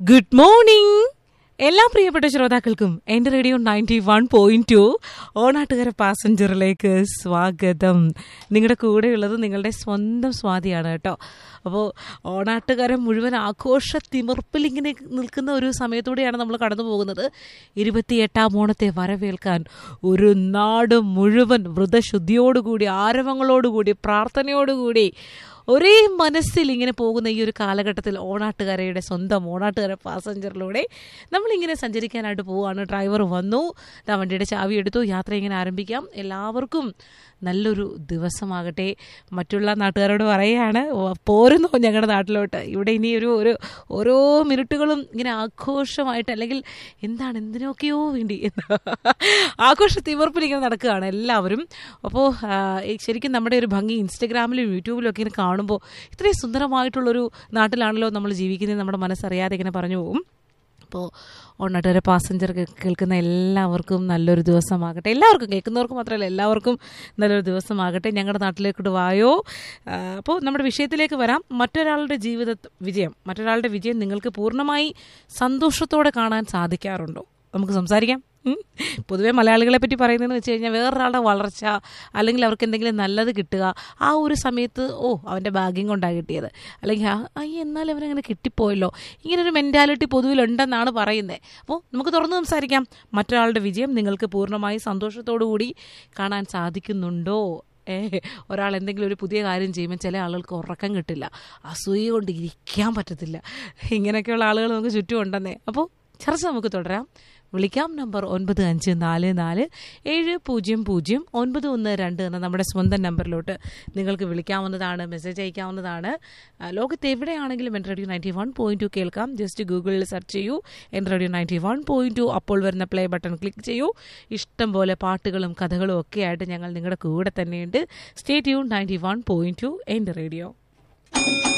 Good morning എല്ലാ പ്രിയപ്പെട്ട ശ്രോതാക്കൾക്കും എൻ്റെ radio ninety one point two Onattukara പാസഞ്ചറിലേക്ക് സ്വാഗതം നിങ്ങളുടെ കൂടെയുള്ളത് നിങ്ങളുടെ സ്വന്തം സ്വാതിയാണ് കേട്ടോ അപ്പോൾ ഓണാട്ടുകര മുഴുവൻ ആഘോഷ തിമിർപ്പിൽ ഇങ്ങനെ നിൽക്കുന്ന ഒരു സമയത്തൂടെയാണ് നമ്മൾ കടന്നു പോകുന്നത് ഇരുപത്തിയെട്ടാം ഓണത്തെ വരവേൽക്കാൻ ഒരു നാട് മുഴുവൻ വ്രതശുദ്ധിയോടുകൂടി ആരവങ്ങളോടുകൂടി പ്രാർത്ഥനയോടുകൂടി ഒരേ മനസ്സിൽ ഇങ്ങനെ പോകുന്ന ഈ ഒരു കാലഘട്ടത്തിൽ ഓണാട്ടുകരയുടെ സ്വന്തം ഓണാട്ടുകര പാസഞ്ചറിലൂടെ നമ്മളിങ്ങനെ സഞ്ചരിക്കാനായിട്ട് പോവുകയാണ് ഡ്രൈവർ വന്നു ദാ വണ്ടിയുടെ ചാവി എടുത്തു യാത്ര ഇങ്ങനെ ആരംഭിക്കാം എല്ലാവർക്കും നല്ലൊരു ദിവസമാകട്ടെ മറ്റുള്ള നാട്ടുകാരോട് പറയുകയാണ് "ഓ, പോരുന്നു ഞങ്ങളുടെ നാട്ടിലോട്ട് ഇവിടെ ഇനി ഒരു ഒരു ഓരോ മിനിറ്റുകളും ഇങ്ങനെ ആഘോഷമായിട്ട് അല്ലെങ്കിൽ എന്താണ് എന്തിനൊക്കെയോ വേണ്ടി ആഘോഷ തിമിർപ്പിൽ ഇങ്ങനെ നടക്കുകയാണ് എല്ലാവരും അപ്പോൾ ശരിക്കും നമ്മുടെ ഒരു ഭംഗി ഇൻസ്റ്റഗ്രാമിലും യൂട്യൂബിലും ഒക്കെ ഇങ്ങനെ കാണുമ്പോൾ ഇത്രയും സുന്ദരമായിട്ടുള്ളൊരു നാട്ടിലാണല്ലോ നമ്മൾ ജീവിക്കുന്നത് നമ്മുടെ മനസ്സറിയാതെ ഇങ്ങനെ പറഞ്ഞു പോകും അപ്പോൾ ഓണാട്ടുകാരെ പാസഞ്ചർ കേൾക്കുന്ന എല്ലാവർക്കും നല്ലൊരു ദിവസമാകട്ടെ എല്ലാവർക്കും കേൾക്കുന്നവർക്ക് മാത്രമല്ല എല്ലാവർക്കും നല്ലൊരു ദിവസമാകട്ടെ ഞങ്ങളുടെ നാട്ടിലേക്കോട്ട് വായോ ആ, അപ്പോൾ നമ്മുടെ വിഷയത്തിലേക്ക് വരാം മറ്റൊരാളുടെ ജീവിത വിജയം മറ്റൊരാളുടെ വിജയം നിങ്ങൾക്ക് പൂർണ്ണമായി സന്തോഷത്തോടെ കാണാൻ സാധിക്കാറുണ്ടോ നമുക്ക് സംസാരിക്കാം ഉം. പൊതുവേ മലയാളികളെ പറ്റി പറയുന്നതെന്ന് വെച്ച് കഴിഞ്ഞാൽ വേറൊരാളുടെ വളർച്ച അല്ലെങ്കിൽ അവർക്ക് എന്തെങ്കിലും നല്ലത് കിട്ടുക ആ ഒരു സമയത്ത് ഓ അവൻ്റെ ഭാഗ്യം കൊണ്ടാണ് കിട്ടിയത് അല്ലെങ്കിൽ ആ അയ്യ എന്നാലും അവനങ്ങനെ കിട്ടിപ്പോയല്ലോ ഇങ്ങനൊരു മെൻറ്റാലിറ്റി പൊതുവിലുണ്ടെന്നാണ് പറയുന്നത് അപ്പോൾ നമുക്ക് തുറന്ന് സംസാരിക്കാം മറ്റൊരാളുടെ വിജയം നിങ്ങൾക്ക് പൂർണ്ണമായി സന്തോഷത്തോടു കൂടി കാണാൻ സാധിക്കുന്നുണ്ടോ ഏ ഒരാൾ എന്തെങ്കിലും ഒരു പുതിയ കാര്യം ചെയ്യുമ്പോൾ ചില ആളുകൾക്ക് ഉറക്കം കിട്ടില്ല അസൂയ കൊണ്ട് ഇരിക്കാൻ പറ്റത്തില്ല ഇങ്ങനെയൊക്കെയുള്ള ആളുകൾ നമുക്ക് ചുറ്റും ഉണ്ടെന്നേ അപ്പോൾ ചർച്ച നമുക്ക് തുടരാം വിളിക്കാം നമ്പർ ഒൻപത് അഞ്ച് നാല് നാല് ഏഴ് പൂജ്യം പൂജ്യം ഒൻപത് ഒന്ന് രണ്ട് എന്ന നമ്മുടെ സ്വന്തം നമ്പറിലോട്ട് നിങ്ങൾക്ക് വിളിക്കാവുന്നതാണ് മെസ്സേജ് അയക്കാവുന്നതാണ് ആ, ലോകത്ത് എവിടെയാണെങ്കിലും എൻ radio ninety one point two കേൾക്കാം ജസ്റ്റ് ഗൂഗിളിൽ സെർച്ച് ചെയ്യൂ എൻ radio ninety one point two അപ്പോൾ വരുന്ന പ്ലേ ബട്ടൺ ക്ലിക്ക് ചെയ്യൂ ഇഷ്ടം പോലെ പാട്ടുകളും കഥകളും ഒക്കെ ആയിട്ട് ഞങ്ങൾ നിങ്ങളുടെ കൂടെ തന്നെയുണ്ട് stay tune ninety one point two എൻ്റെ റേഡിയോ